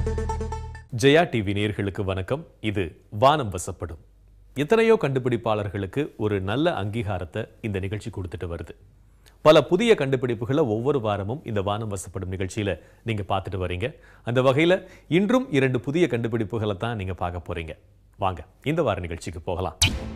Jaya TV நேயர்களுக்கு வணக்கம் இது வானம் வசப்படும் எத்தனையோ கண்டுபிடிப்பாளர்களுக்கு ஒரு நல்ல அங்கீகாரத்தை இந்த நிகழ்ச்சி கொடுத்துட்டு வருது பல புதிய கண்டுபிடிப்புகளை ஒவ்வொரு வாரமும் இந்த வானம் வசப்படும் நிகழ்ச்சியில நீங்க பார்த்துட்டு வரீங்க அந்த வகையில இன்றும் இரண்டு புதிய கண்டுபிடிப்புகளை தான் நீங்க பார்க்க போறீங்க வாங்க இந்த வார நிகழ்ச்சிக்கு போகலாம்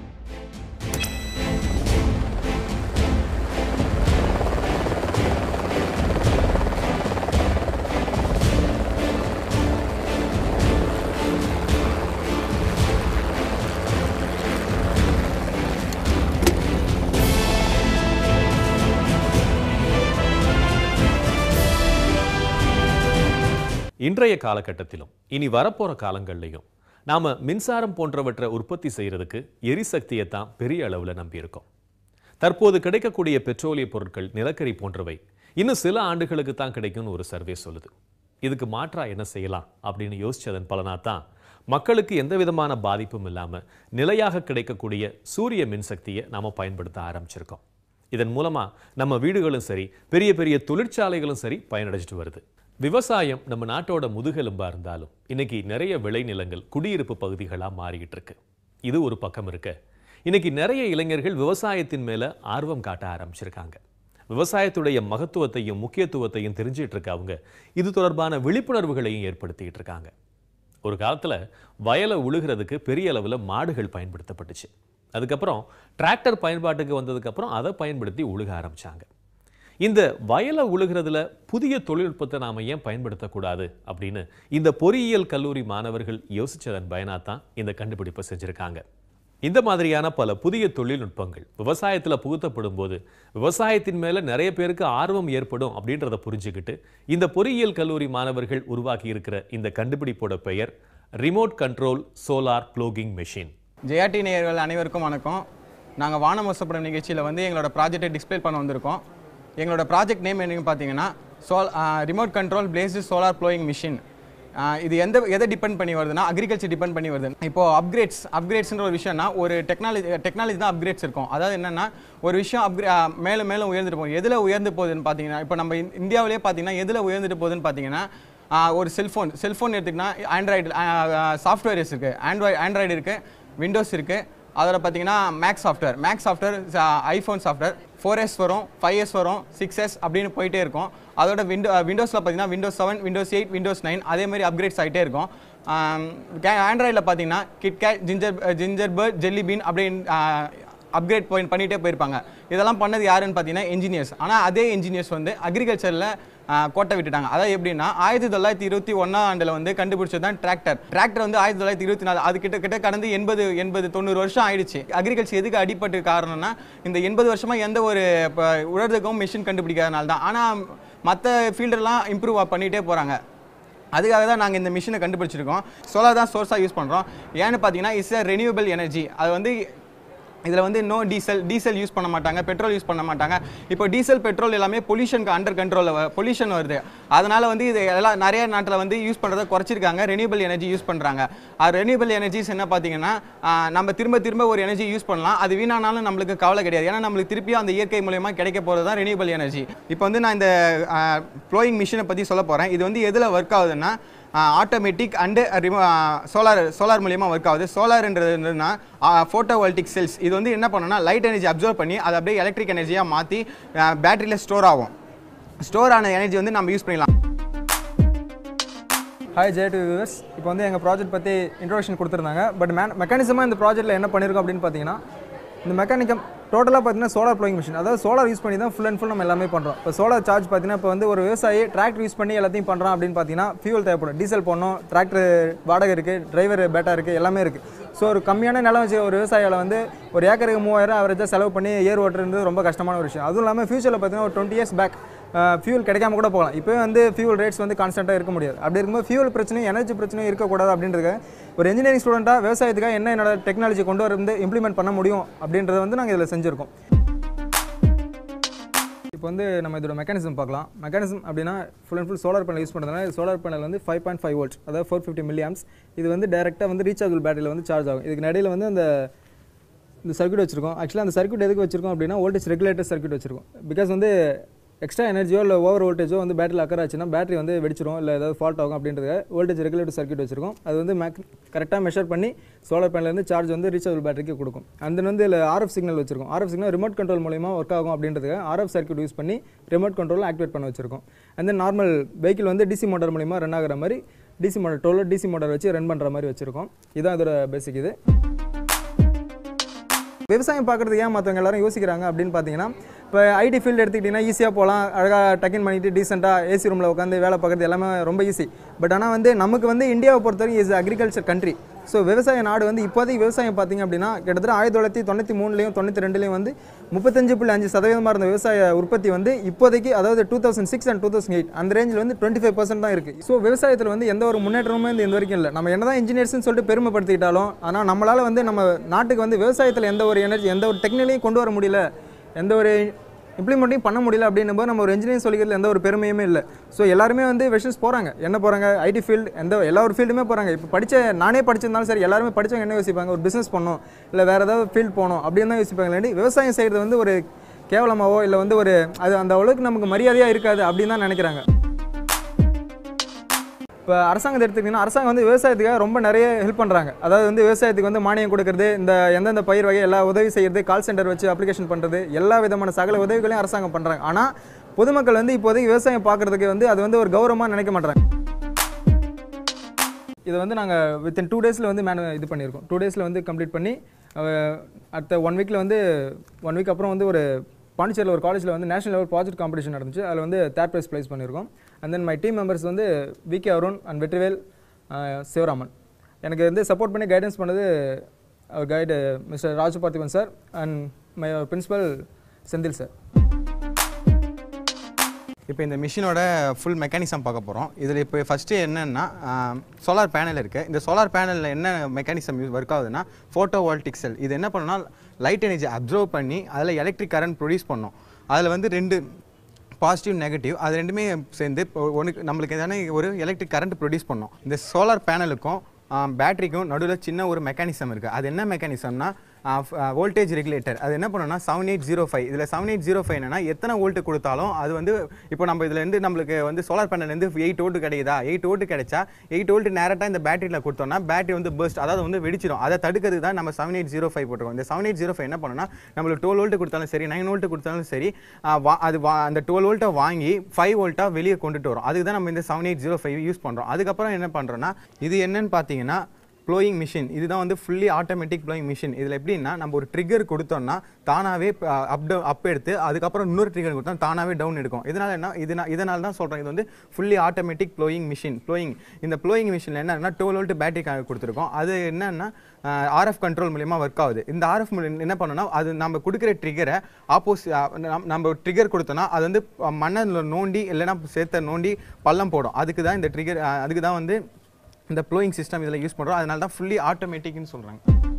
இன்றைய காலகட்டத்திலும் இனி வரப்போற காலங்கள்லையும் நாம மின்சாரம் போன்றவற்றை உற்பத்தி செய்யறதுக்கு எரிசக்தியை தான் பெரிய அளவுல நம்பி இருக்கோம் தற்போது கிடைக்கக்கூடிய பெட்ரோலிய பொருட்கள் நிலக்கரி போன்றவை இன்னும் சில ஆண்டுகளுக்கு தான் கிடைக்கும்னு ஒரு சர்வே சொல்லுது இதுக்கு மாற்றா என்ன செய்யலாம் அப்படின்னு யோசிச்சதன் பலனா தான் மக்களுக்கு எந்த விதமான பாதிப்பும் இல்லாம நிலையாக கிடைக்கக்கூடிய சூரிய மின்சக்தியை நாம பயன்படுத்த ஆரம்பிச்சிருக்கோம் இதன் மூலமா நம்ம வீடுகளும் சரி பெரிய பெரிய தொழிற்சாலைகளும் சரி பயனடைஞ்சிட்டு வருது விவசாயம் நம்ம நாட்டோட முதுகெலும்பா இருந்தாலும் இன்னைக்கு நிறைய விளைநிலங்கள் குடியிருப்பு பகுதிகளா மாறிக்கிட்டு இருக்கு இது ஒரு பக்கம் இருக்க இன்னைக்கு நிறைய இளைஞர்கள் விவசாயத்தின் மேல ஆர்வம் காட்ட ஆரம்பிச்சிருக்காங்க விவசாயத்துடைய மகத்துவத்தையும் முக்கியத்துவத்தையும் தெரிஞ்சிட்டு இருக்க அவங்க இது தொடர்பான விழிப்புணர்வுகளையும் ஏற்படுத்திக்கிட்டு இருக்காங்க ஒரு காலத்துல வயலை உழுகிறதுக்கு பெரிய அளவுல மாடுகள் பயன்படுத்தப்பட்டுச்சு அதுக்கப்புறம் டிராக்டர் பயன்பாட்டுக்கு வந்ததுக்கப்புறம் அதை பயன்படுத்தி உழுக ஆரம்பிச்சாங்க இந்த வயலை உழுகிறதுல புதிய தொழில்நுட்பத்தை நாம ஏன் பயன்படுத்தக்கூடாது அப்படின்னு இந்த பொறியியல் கல்லூரி மாணவர்கள் யோசிச்சதன் பயனா தான் இந்த கண்டுபிடிப்பை செஞ்சிருக்காங்க இந்த மாதிரியான பல புதிய தொழில்நுட்பங்கள் விவசாயத்துல புகுத்தப்படும் போது விவசாயத்தின் மேல நிறைய பேருக்கு ஆர்வம் ஏற்படும் அப்படின்றத புரிஞ்சுக்கிட்டு இந்த பொறியியல் கல்லூரி மாணவர்கள் உருவாக்கி இருக்கிற இந்த கண்டுபிடிப்போட பெயர் remote control solar ploughing machine ஜெயாட்டி நேயர்கள் அனைவருக்கும் வணக்கம் நாங்கள் வானம் வசப்படும் நிகழ்ச்சியில் வந்து எங்களோட ப்ராஜெக்டை டிஸ்ப்ளே பண்ண வந்திருக்கோம் எங்களோட ப்ராஜெக்ட் நேம் என்னன்னு பார்த்தீங்கன்னா சோல் remote control based solar ploughing machine இது எந்த எதை டிபெண்ட் பண்ணி வருதுன்னா அக்ரிகல்ச்சர் டிபெண்ட் பண்ணி வருது இப்போ அப்கிரேட்ஸ் அப்கிரேட்ஸ்ன்ற ஒரு விஷயம்னா ஒரு டெக்னாலஜி டெக்னாலஜி தான் அப்கிரேட்ஸ் இருக்கும் அதாவது என்னன்னா ஒரு விஷயம் அப்கிரே மேலும் மேலும் உயர்ந்துட்டு போகும் எதில் உயர்ந்து போகுதுன்னு பார்த்தீங்கன்னா இப்போ நம்ம இந்~ இந்தியாவிலேயே பார்த்தீங்கன்னா எதில் உயர்ந்துட்டு போகுதுன்னு பார்த்தீங்கன்னா ஆஹ் ஒரு செல்ஃபோன் செல்ஃபோன் எடுத்துக்கினா ஆண்ட்ராய்டு சாஃப்ட்வேர்ஸ் இருக்குது ஆண்ட்ராய்டு ஆண்ட்ராய்டு இருக்குது விண்டோஸ் இருக்குது அதில் பார்த்தீங்கன்னா Mac software Mac software iPhone software four S வரும் ஃபைவ் எஸ் வரும் சிக்ஸ் எஸ் அப்படின்னு போயிட்டே இருக்கும் அதோட விண்டோ விண்டோஸில் பார்த்தீங்கன்னா Windows seven Windows eight Windows nine அதே மாதிரி அப்கிரேட்ஸ் ஆகிட்டே இருக்கும் ஆண்ட்ராய்டில் பார்த்தீங்கன்னா KitKat ginger gingerbread jelly bean அப்படின்னு அப்கிரேட் போய் பண்ணிகிட்டே போயிருப்பாங்க இதெல்லாம் பண்ணது யாருன்னு பார்த்தீங்கன்னா இன்ஜினியர்ஸ் ஆனால் அதே இன்ஜினியர்ஸ் வந்து அக்ரிகல்ச்சரில் கோட்டை விட்டுட்டாங்க அதாவது எப்படின்னா ஆயிரத்தி தொள்ளாயிரத்தி இருபத்தி ஒன்றாம் ஆண்டில் வந்து கண்டுபிடிச்சது தான் டிராக்டர் டிராக்டர் வந்து ஆயிரத்தி தொள்ளாயிரத்தி இருபத்தி நாலு அது கிட்ட கிட்ட கடந்து எண்பது எண்பது தொண்ணூறு வருஷம் ஆயிடுச்சு அக்ரிகல்ச்சர் எதுக்கு அடிப்பட்டு காரணம்னா இந்த எண்பது வருஷமா எந்த ஒரு இப்போ உழறதுக்கும் மிஷின் கண்டுபிடிக்காதனால தான் ஆனால் மற்ற ஃபீல்டெல்லாம் இம்ப்ரூவ் பண்ணிகிட்டே போகிறாங்க அதுக்காக தான் நாங்கள் இந்த மிஷினை கண்டுபிடிச்சிருக்கோம் சோலார் தான் சோர்ஸாக யூஸ் பண்ணுறோம் ஏன்னு பார்த்தீங்கன்னா இட்ஸ் அ ரெனியூவபிள் எனர்ஜி அது வந்து இதில் வந்து நோ டீசல் டீசல் யூஸ் பண்ண மாட்டாங்க பெட்ரோல் யூஸ் பண்ண மாட்டாங்க இப்போ டீசல் பெட்ரோல் எல்லாமே பொல்யூஷனுக்கு அண்டர் கண்ட்ரோலில் பொல்யூஷன் வருது அதனால் வந்து இது எல்லாம் நிறைய நாட்டில் வந்து யூஸ் பண்ணுறதை குறைச்சிருக்காங்க ரெனியூபிள் எனர்ஜி யூஸ் பண்ணுறாங்க அது ரெனியூபிள் எனர்ஜிஸ் என்ன பார்த்தீங்கன்னா ஆஹ், நம்ம திரும்ப திரும்ப ஒரு எனர்ஜி யூஸ் பண்ணலாம் அது வீணானாலும் நம்மளுக்கு கவலை கிடையாது ஏன்னா நம்மளுக்கு திருப்பியும் அந்த இயற்கை மூலயமா கிடைக்க போகிறது தான் ரெனியூபிள் எனர்ஜி இப்போ வந்து நான் இந்த ப்ளோயிங் மிஷினை பற்றி சொல்ல போகிறேன் இது வந்து எதில் ஒர்க் ஆகுதுன்னா ஆட்டோமேட்டிக் அண்டு சோலார் சோலார் மூலியமாக ஒர்க் ஆகுது சோலார்ன்றது என்னன்னா ஃபோட்டோவால்டிக் செல்ஸ் இது வந்து என்ன பண்ணுன்னா லைட் எனர்ஜி அப்சர்வ் பண்ணி அதை அப்படியே எலக்ட்ரிக் எனர்ஜியாக மாற்றி பேட்டரியில் ஸ்டோர் ஆகும் ஸ்டோர் ஆன எனர்ஜி வந்து நம்ம யூஸ் பண்ணிடலாம் ஹாய் ஜே டு வியூவர்ஸ் இப்போ வந்து எங்கள் ப்ராஜெக்ட் பற்றி இன்ட்ரோடக்ஷன் கொடுத்துருந்தாங்க பட் மேன் மெக்கானிசமாக இந்த ப்ராஜெக்ட்டில் என்ன பண்ணியிருக்கோம் அப்படின்னு பார்த்தீங்கன்னா இந்த மெக்கானிக்கம் டோட்டலாக பார்த்தீங்கன்னா சோலார் ப்ளோயிங் மிஷின் அதாவது சோலார் யூஸ் பண்ணி தான் ஃபுல் அண்ட் ஃபுல் நம்ம எல்லாமே பண்ணுறோம் இப்போ சோலார் சார்ஜ் பார்த்தீங்கன்னா இப்போ வந்து ஒரு விவசாயி டிராக்டர் யூஸ் பண்ணி எல்லாத்தையும் பண்ணுறான் அப்படின்னு பார்த்தீங்கன்னா ஃபியூல் தேவைப்படும் டீசல் போடணும் டிராக்டர் வாடகை இருக்குது டிரைவர் பேட்டா இருக்குது எல்லாமே இருக்குது ஸோ ஒரு கம்மியான நிலம் வச்சு ஒரு விவசாயியால் வந்து ஒரு ஏக்கருக்கு மூவாயிரம் அவரேஜாக செலவு பண்ணி ஏர் ஓட்டுறது ரொம்ப கஷ்டமான ஒரு விஷயம் அதுவும் இல்லாமல் ஃபியூச்சரில் பார்த்தீங்கன்னா ஒரு டுவெண்ட்டி இயர்ஸ் பேக் ஃபியூல் கிடைக்காம கூட போகலாம் இப்போ வந்து ஃபியூல் ரேட்ஸ் வந்து கான்ஸ்டன்ட்டாக இருக்க முடியாது அப்படி இருக்கும்போது ஃபியூல் பிரச்சனையும் எனர்ஜி பிரச்சனையும் இருக்கக்கூடாது அப்படின்றது ஒரு இன்ஜினியரிங் ஸ்டூடெண்ட்டாக விவசாயத்துக்காக என்ன என்னோட டெக்னாலஜி கொண்டு வந்து இம்ப்ளிமெண்ட் பண்ண முடியும் அப்படின்றத வந்து நாங்கள் இதில் செஞ்சுருக்கோம் இப்போ வந்து நம்ம இதோட மெக்கானிசம் பார்க்கலாம் மெக்கானிசம் அப்படின்னா full and full solar panel use பண்ணுறதுனால சோலார் பேனல் வந்து ஃபைவ் பாயிண்ட் ஃபைவ் வோல்ட் அதாவது ஃபோர் ஃபிஃப்டி மில்லியம்ஸ் இது வந்து டேரெக்டாக வந்து ரீசார்ஜபிள் பேட்டரியில் வந்து சார்ஜ் ஆகும் இதுக்கு நடுவில் வந்து அந்த இந்த சர்க்யூட் வச்சிருக்கோம் ஆக்சுவலாக அந்த சர்க்யூட் எதுக்கு வச்சிருக்கோம் அப்படின்னா வோல்டேஜ் ரெகுலேட்டர் சர்க்யூட் வச்சிருக்கோம் பிகாஸ் வந்து எக்ஸ்ட்ரா எனர்ஜியோ இல்லை ஓவர் வோல்டேஜோ வந்து பேட்டரியில் அக்கறை ஆச்சுன்னா பேட்டரி வந்து வெடிச்சிரும் இல்லை ஏதாவது ஃபால்ட் ஆகும் அப்படின்றது வோல்டேஜ் ரெகுலேட்டர் சர்க்யூட் வச்சிருக்கோம் அது வந்து மேக் கரெக்டாக மெஷர் பண்ணி சோலார் பேனலேருந்து சார்ஜ் வந்து ரீசார்ஜ் பேட்டரிக்கு கொடுக்கும் அந்த வந்து இதில் ஆர்எஃப் சிக்னல் வச்சிருக்கோம் ஆர்எஃப் சிக்னல் ரிமோட் கண்ட்ரோல் மூலியமா ஒர்க் ஆகும் அப்படின்றதுக்கு ஆர்எஃப் சர்க்யூட் யூஸ் பண்ணி ரிமோட் கண்ட்ரோல் ஆக்டிவேட் பண்ண வச்சிருக்கோம் அந்த நார்மல் வெஹிக்கிள் வந்து டிசி மோட்டார் மூலியமா ரன் ஆகிற மாதிரி டிசி மோட்டார் டோலர் டிசி மோட்டார் வச்சு ரன் பண்ணுற மாதிரி வச்சிருக்கோம் இதுதான் இதோட பேசிக் இது விவசாயம் பார்க்குறதுக்கு ஏன் மற்றவங்க எல்லாரும் யோசிக்கிறாங்க அப்படின்னு பார்த்தீங்கன்னா இப்போ ஐடி ஃபீல்டு எடுத்துக்கிட்டிங்கன்னா ஈஸியாக போகலாம் அழகாக டக்கின் பண்ணிட்டு டீசெண்டாக ஏசி ரூமில் உட்காந்து வேலை பார்க்குறது எல்லாமே ரொம்ப ஈஸி பட் ஆனால் வந்து நமக்கு வந்து இந்தியாவை பொறுத்தவரைக்கும் இஸ் அக்ரிகல்ச்சர் கண்ட்ரி ஸோ விவசாய நாடு வந்து இப்போதைக்கு விவசாயம் பார்த்தீங்க அப்படின்னா கிட்டத்தட்ட ஆயிரத்தி தொள்ளாயிரத்தி தொண்ணூற்றி மூணுலையும் தொண்ணூற்றி ரெண்டுலையும் வந்து முப்பத்தஞ்சு புள்ளி அஞ்சு சதவீதமாக இருந்த விவசாய உற்பத்தி வந்து இப்போதைக்கு அதாவது two thousand six and two thousand eight அந்த ரேஞ்சில் வந்து டுவெண்ட்டி ஃபைவ் பர்சன்ட் தான் இருக்குது ஸோ விவசாயத்தில் வந்து எந்த ஒரு முன்னேற்றமுமே இந்த இந்த வரைக்கும் இல்லை நம்ம என்னதான் இன்ஜினியர்ஸ்னு சொல்லிட்டு பெருமைப்படுத்திக்கிட்டாலும் ஆனால் நம்மளால் வந்து நம்ம நாட்டுக்கு வந்து விவசாயத்தில் எந்த ஒரு எனர்ஜி எந்த ஒரு டெக்னிக்கலையும் கொண்டு வர முடியல எந்த ஒரு இம்ப்ளிமெண்ட்டையும் பண்ண முடியல அப்படின்னும் போது நம்ம ஒரு இன்ஜினியர் சொல்லிக்கிறதுல எந்த ஒரு பெருமையுமே இல்லை ஸோ எல்லாருமே வந்து வெஷன்ஸ் போகிறாங்க என்ன போகிறாங்க ஐடி ஃபீல்டு எந்த எல்லா ஒரு ஃபீல்டுமே போகிறாங்க இப்போ படித்த நானே படிச்சிருந்தாலும் சரி எல்லாருமே படிச்சவங்க என்ன யோசிப்பாங்க ஒரு பிஸ்னஸ் பண்ணணும் இல்லை வேறு ஏதாவது ஃபீல்ட் போகணும் அப்படின்னு தான் யோசிப்பாங்க இல்லாட்டி விவசாயம் செய்கிறது வந்து ஒரு கேவலமாவோ இல்லை வந்து ஒரு அது அந்த அளவுக்கு நமக்கு மரியாதையாக இருக்காது அப்படின்னு தான் நினைக்கிறாங்க இப்போ அரசாங்கத்தை எடுத்துக்கிட்டிங்கன்னா அரசாங்கம் வந்து விவசாயத்துக்காக ரொம்ப நிறைய ஹெல்ப் பண்ணுறாங்க அதாவது வந்து விவசாயத்துக்கு வந்து மானியம் கொடுக்கறது இந்த எந்தெந்த பயிர் வகை எல்லா உதவி செய்கிறது கால் சென்டர் வச்சு அப்ளிகேஷன் பண்ணுறது எல்லா விதமான சகல உதவிகளையும் அரசாங்கம் பண்ணுறாங்க ஆனால் பொதுமக்கள் வந்து இப்போதைக்கு விவசாயம் பார்க்குறதுக்கு வந்து அது வந்து ஒரு கௌரவமாக நினைக்க மாட்டாங்க இதை வந்து நாங்கள் வித்தின் டூ டேஸில் வந்து மேனு இது பண்ணியிருக்கோம் டூ டேஸில் வந்து கம்ப்ளீட் பண்ணி அஹ், அடுத்த ஒன் வீக்கில் வந்து ஒன் வீக் அப்புறம் வந்து ஒரு பாண்டிச்சேரியில் ஒரு காலேஜில் வந்து நேஷனல் லெவல் ப்ராஜெக்ட் காம்படிஷன் நடந்துச்சு அதில் வந்து தேர்ட் ப்ரைஸ் ப்ளைஸ் பண்ணியிருக்கோம் and then my team members வந்து VK Arun and Vetrivel uh, Sivaraman எனக்கு வந்து சப்போர்ட் பண்ணி கைடன்ஸ் பண்ணது அவர் guide mister Raju Parthiban sir and my principal Senthil sir இப்போ இந்த மிஷினோட ஃபுல் மெக்கானிசம் பார்க்க போகிறோம் இதில் இப்போ ஃபஸ்ட்டு என்னென்னா சோலார் பேனல் இருக்குது இந்த சோலார் பேனலில் என்ன மெக்கானிசம் யூஸ் ஒர்க் ஆகுதுன்னா ஃபோட்டோ வோல்டிக் செல் இது என்ன பண்ணுன்னா லைட் எனர்ஜி அப்சர்வ் பண்ணி அதில் எலக்ட்ரிக் கரண்ட் ப்ரொடியூஸ் பண்ணும் அதில் வந்து ரெண்டு பாசிட்டிவ் நெகட்டிவ் அது ரெண்டுமே சேர்ந்து இப்போ ஒன்று நம்மளுக்கு எதான ஒரு எலக்ட்ரிக் கரண்ட் ப்ரொடியூஸ் பண்ணும் இந்த சோலார் பேனலுக்கும் பேட்டரிக்கும் நடுவில் சின்ன ஒரு மெக்கானிசம் இருக்குது அது என்ன மெக்கானிசம்னா வோல்டேஜ் ரெகுலேட்டர் அது என்ன பண்ணுன்னா செவன் எயிட் ஜீரோ ஃபைவ் இதில் செவன் எயிட் ஜீரோ ஃபைவ் என்னன்னா எத்தனை வோல்ட் கொடுத்தாலும் அது வந்து இப்போ நம்ம இதுல இருந்து நம்மளுக்கு வந்து சோலார் பேனல்லேருந்து எயிட் வோல்ட் கிடைக்குதா எயிட் வோல்ட் கிடைச்சா எயிட் வோல்ட் நேரட்டாக இந்த பேட்டரியில் கொடுத்தோம்னா பேட்டரி வந்து burst அதாவது வந்து வெடிச்சிடும் அதை தடுக்கிறதுக்கு தான் நம்ம செவன் எயிட் ஜீரோ ஃபைவ் போட்டுருக்கோம் இந்த செவன் எயிட் ஜீரோ ஃபைவ் என்ன பண்ணுன்னா நம்மளுக்கு டுவெல் வோல்ட் கொடுத்தாலும் சரி நைன் வோல்ட் கொடுத்தாலும் சரி ஆ, வா- அது வா அந்த டுவெல் வோல்ட்டை வாங்கி ஃபைவ் வோல்ட்டாக வெளியே கொண்டுட்டு வரும் அதுக்கு தான் நம்ம இந்த seven eight zero five use பண்ணுறோம் அதுக்கப்புறம் என்ன பண்ணுறோன்னா இது என்னன்னு பார்த்தீங்கன்னா ப்ளோயிங் மிஷின் இதுதான் வந்து ஃபுல்லி ஆட்டோமேட்டிக் ப்ளோயிங் மிஷின் இதில் எப்படின்னா நம்ம ஒரு ட்ரிகர் கொடுத்தோம்னா தானாகவே அப் டவுன் அப் எடுத்து அதுக்கப்புறம் இன்னொரு ட்ரிகர் கொடுத்தா தானாகவே டவுன் எடுக்கும் இதனால் என்ன இதனால் இதனால தான் சொல்கிறேன் இது வந்து fully automatic ploughing machine ploughing இந்த ப்ளோயிங் மிஷினில் என்னன்னா டுவெல் வோல்ட் பேட்டரி கொடுத்துருக்கோம் அது என்னன்னா ஆர்எஃப் கண்ட்ரோல் மூலியமா ஒர்க் ஆகுது இந்த ஆர்எஃப் என்ன பண்ணணும்னா அது நம்ம கொடுக்குற ட்ரிகரை ஆப்போசிட் நம்ம ட்ரிகர் கொடுத்தோம்னா அது வந்து மண்ணில் நோண்டி இல்லைன்னா சேர்த்த நோண்டி பள்ளம் போடும் அதுக்கு தான் இந்த ட்ரிகர் அதுக்கு தான் வந்து இந்த ப்ளோயிங் சிஸ்டம் இதில் யூஸ் பண்ணுறோம் அதனால தான் ஃபுல்லி ஆட்டோமேட்டிக்னு சொல்கிறாங்க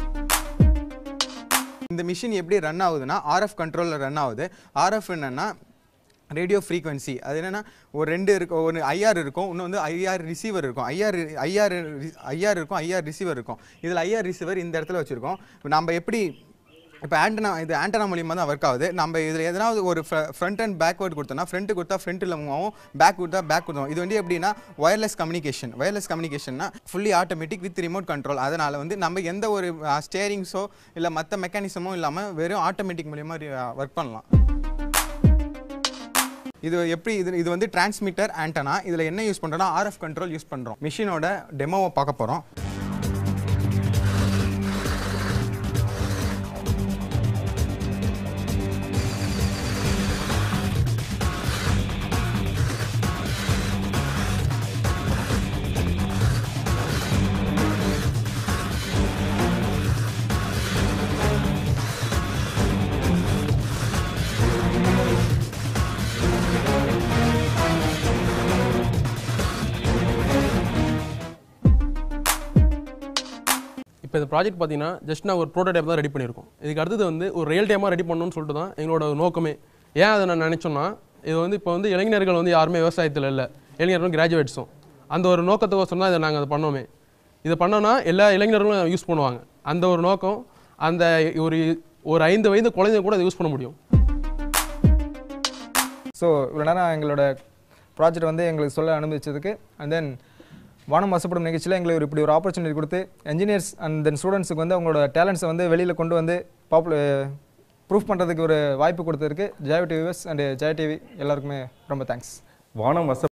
இந்த மிஷின் எப்படி ரன் ஆகுதுன்னா ஆர்எஃப் கண்ட்ரோலில் ரன் ஆகுது ஆர்எஃப் என்னன்னா ரேடியோ ஃப்ரீக்வன்சி அது என்னன்னா ஒரு ரெண்டு இருக்கும் ஒரு ஐஆர் இருக்கும் இன்னும் வந்து ஐஆர் ரிசீவர் இருக்கும் ஐஆர் ஐஆர் ஐஆர் இருக்கும் ஐஆர் ரிசீவர் இருக்கும் இதில் ஐஆர் ரிசீவர் இந்த இடத்துல வச்சுருக்கோம் இப்போ நம்ம எப்படி இப்போ ஆண்டனா இது ஆண்டனா மூலியமாக தான் ஒர்க் ஆகுது நம்ம இதில் எதனாவது ஒரு ஃப்ரண்ட் அண்ட் பேக்வேர்ட் கொடுத்தோம்னா ஃப்ரண்ட் கொடுத்தா ஃப்ரண்ட்டில் மூவாகும் பேக் கொடுத்தா பேக் கொடுத்தோம் இது வந்து எப்படின்னா ஒயர்லெஸ் கம்யூனிகேஷன் ஒயர்லெஸ் கம்யூனிகேஷன்னா fully automatic with remote control அதனால் வந்து நம்ம எந்த ஒரு ஸ்டேரிங்ஸோ இல்லை மற்ற மெக்கானிசமோ இல்லாமல் வெறும் ஆட்டோமேட்டிக் மூலியமாக ஒர்க் பண்ணலாம் இது எப்படி இது இது வந்து டிரான்ஸ்மிட்டர் ஆண்டனா இதில் என்ன யூஸ் பண்ணுறோம்னா ஆர்எஃப் கண்ட்ரோல் யூஸ் பண்ணுறோம் மிஷினோட டெமோவை பார்க்க போகிறோம் இப்போ இந்த ப்ராஜெக்ட் பார்த்தீங்கன்னா ஜஸ்ட் நான் ஒரு ப்ரோட்டோடைப் தான் ரெடி பண்ணியிருக்கோம் இதுக்கு அடுத்தது வந்து ஒரு ரியல் டைமாக ரெடி பண்ணணும்னு சொல்லிட்டு தான் எங்களோட நோக்கமே ஏன் அதை நான் நினச்சோன்னா இது வந்து இப்போ வந்து இளைஞர்கள் வந்து யாருமே விவசாயத்தில் இல்லை இளைஞர்களும் கிராஜுவேட்ஸும் அந்த ஒரு நோக்கத்துக்கோசரம் தான் இதை நாங்கள் அதை பண்ணோமே இதை பண்ணோன்னா எல்லா இளைஞர்களும் யூஸ் பண்ணுவாங்க அந்த ஒரு நோக்கம் அந்த ஒரு ஒரு ஐந்து வயது குழந்தைங்க கூட அதை யூஸ் பண்ண முடியும் ஸோ இவ்வளோ நேரம் எங்களோட ப்ராஜெக்ட் வந்து எங்களுக்கு சொல்ல அனுமதிச்சதுக்கு அண்ட் தென் வானம் வசப்படும் நிகழ்ச்சியில் எங்களுக்கு ஒரு இப்படி ஒரு ஆப்பர்ச்சுனிட்டி கொடுத்து என்ஜினியர்ஸ் அண்ட் தென் ஸ்டூடெண்ட்ஸுக்கு வந்து அவங்களோட டேலண்ட்ஸை வந்து வெளியில் கொண்டு வந்து பாப்புல ப்ரூஃப் பண்ணுறதுக்கு ஒரு வாய்ப்பு கொடுத்ததுக்கு Jaya TV and Jaya TV எல்லாருக்குமே ரொம்ப தேங்க்ஸ் வானம் வச